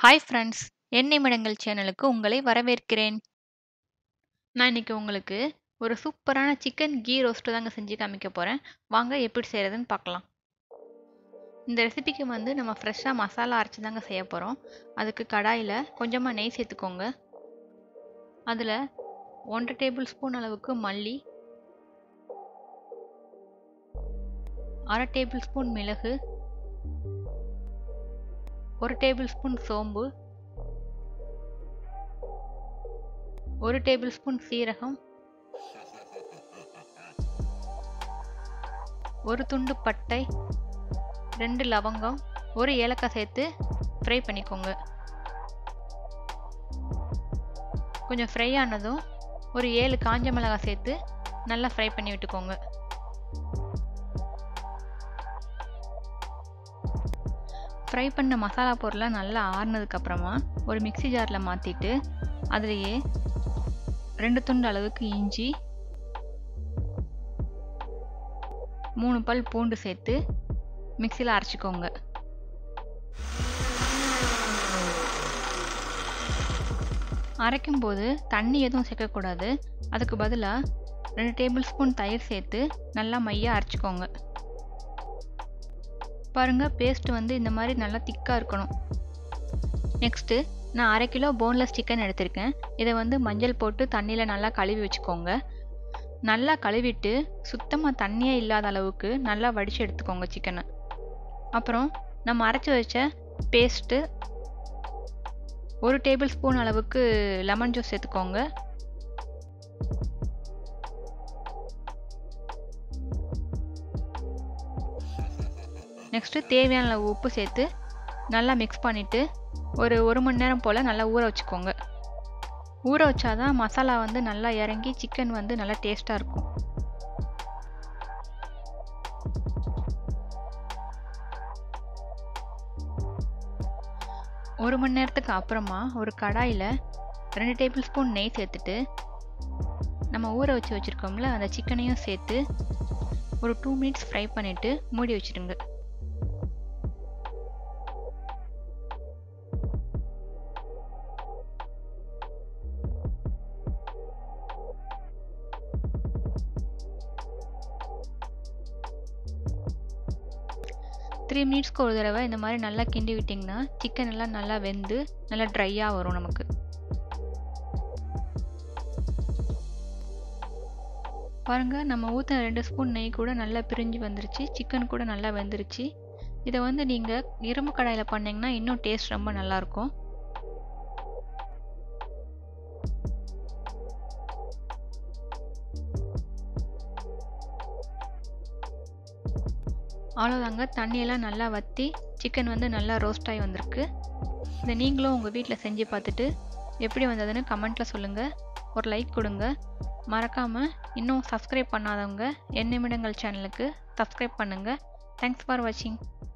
hi friends என் நிமிடங்கள் சேனலுக்கு உங்களை வரவேற்கிறேன் நான் இன்னைக்கு உங்களுக்கு ஒரு சூப்பரான சிக்கன் கீ ரோஸ்ட்டு தாங்க செஞ்சு காமிக்க போகிறேன் வாங்க எப்படி செய்கிறதுன்னு பார்க்கலாம் இந்த ரெசிபிக்கு வந்து நம்ம ஃப்ரெஷ்ஷாக மசாலா அரைச்சி தாங்க செய்ய போகிறோம் அதுக்கு கடாயில் கொஞ்சமாக நெய் சேர்த்துக்கோங்க அதில் ஒன்றரை டேபிள் ஸ்பூன் அளவுக்கு மல்லி அரை டேபிள் ஸ்பூன் மிளகு ஒரு டேபிள் ஸ்பூன் சோம்பு ஒரு டேபிள் ஸ்பூன் சீரகம் ஒரு துண்டு பட்டை ரெண்டு லவங்கம் ஒரு ஏலக்காய் சேர்த்து ஃப்ரை பண்ணிக்கோங்க கொஞ்சம் ஃப்ரை ஆனதும் ஒரு ஏழு காஞ்ச மிளகாய் சேர்த்து நல்லா ஃப்ரை பண்ணி விட்டுக்கோங்க ஃப்ரை பண்ண மசாலா பொருளை நல்லா ஆறுனதுக்கப்புறமா ஒரு மிக்சி ஜாரில் மாற்றிட்டு அதுலேயே ரெண்டு துண்டு அளவுக்கு இஞ்சி மூணு பல் பூண்டு சேர்த்து மிக்சியில் அரைச்சிக்கோங்க அரைக்கும்போது தண்ணி எதுவும் சேர்க்கக்கூடாது அதுக்கு பதிலாக ரெண்டு டேபிள் ஸ்பூன் தயிர் சேர்த்து நல்லா மையாக அரைச்சிக்கோங்க பாருங்கள் பேஸ்ட் வந்து இந்த மாதிரி நல்லா திக்காக இருக்கணும் நெக்ஸ்ட்டு நான் அரை கிலோ போன்லெஸ் சிக்கன் எடுத்திருக்கேன் இதை வந்து மஞ்சள் போட்டு தண்ணியில் நல்லா கழுவி வச்சுக்கோங்க நல்லா கழுவிட்டு சுத்தமாக தண்ணியே இல்லாத அளவுக்கு நல்லா வடித்து எடுத்துக்கோங்க சிக்கனை அப்புறம் நம்ம அரைச்சி வச்ச பேஸ்ட்டு ஒரு டேபிள் ஸ்பூன் அளவுக்கு லெமன் ஜூஸ் சேர்த்துக்கோங்க நெக்ஸ்ட்டு தேவையான அளவு உப்பு சேர்த்து நல்லா மிக்ஸ் பண்ணிவிட்டு ஒரு ஒரு மணி நேரம் போல் நல்லா ஊற வச்சுக்கோங்க ஊற வச்சாதான் மசாலா வந்து நல்லா இறங்கி சிக்கன் வந்து நல்லா டேஸ்ட்டாக இருக்கும் ஒரு மணி நேரத்துக்கு அப்புறமா ஒரு கடாயில் ரெண்டு டேபிள் ஸ்பூன் நெய் சேர்த்துட்டு நம்ம ஊற வச்சு வச்சுருக்கோம்ல அந்த சிக்கனையும் சேர்த்து ஒரு டூ மினிட்ஸ் ஃப்ரை பண்ணிவிட்டு மூடி வச்சுடுங்க த்ரீ மினிட்ஸ்க்கு ஒரு தடவை இந்த மாதிரி நல்லா கிண்டி விட்டிங்கன்னா சிக்கன் எல்லாம் நல்லா வெந்து நல்லா ட்ரையாக வரும் நமக்கு பாருங்கள் நம்ம ஊற்றின ரெண்டு ஸ்பூன் நெய் கூட நல்லா பிரிஞ்சு வந்துருச்சு சிக்கன் கூட நல்லா வெந்துருச்சு இதை வந்து நீங்கள் இரும்பு கடாயில் பண்ணிங்கன்னா இன்னும் டேஸ்ட் ரொம்ப நல்லாயிருக்கும் அவ்வளோதாங்க தண்ணியெல்லாம் நல்லா வற்றி சிக்கன் வந்து நல்லா ரோஸ்ட் ஆகி வந்திருக்கு இதை நீங்களும் உங்கள் வீட்டில் செஞ்சு பார்த்துட்டு எப்படி வந்ததுன்னு கமெண்ட்டில் சொல்லுங்கள் ஒரு லைக் கொடுங்க மறக்காமல் இன்னும் சப்ஸ்கிரைப் பண்ணாதவங்க என் நிமிடங்கள் சேனலுக்கு சப்ஸ்கிரைப் பண்ணுங்கள் தேங்க்ஸ் ஃபார் வாட்சிங்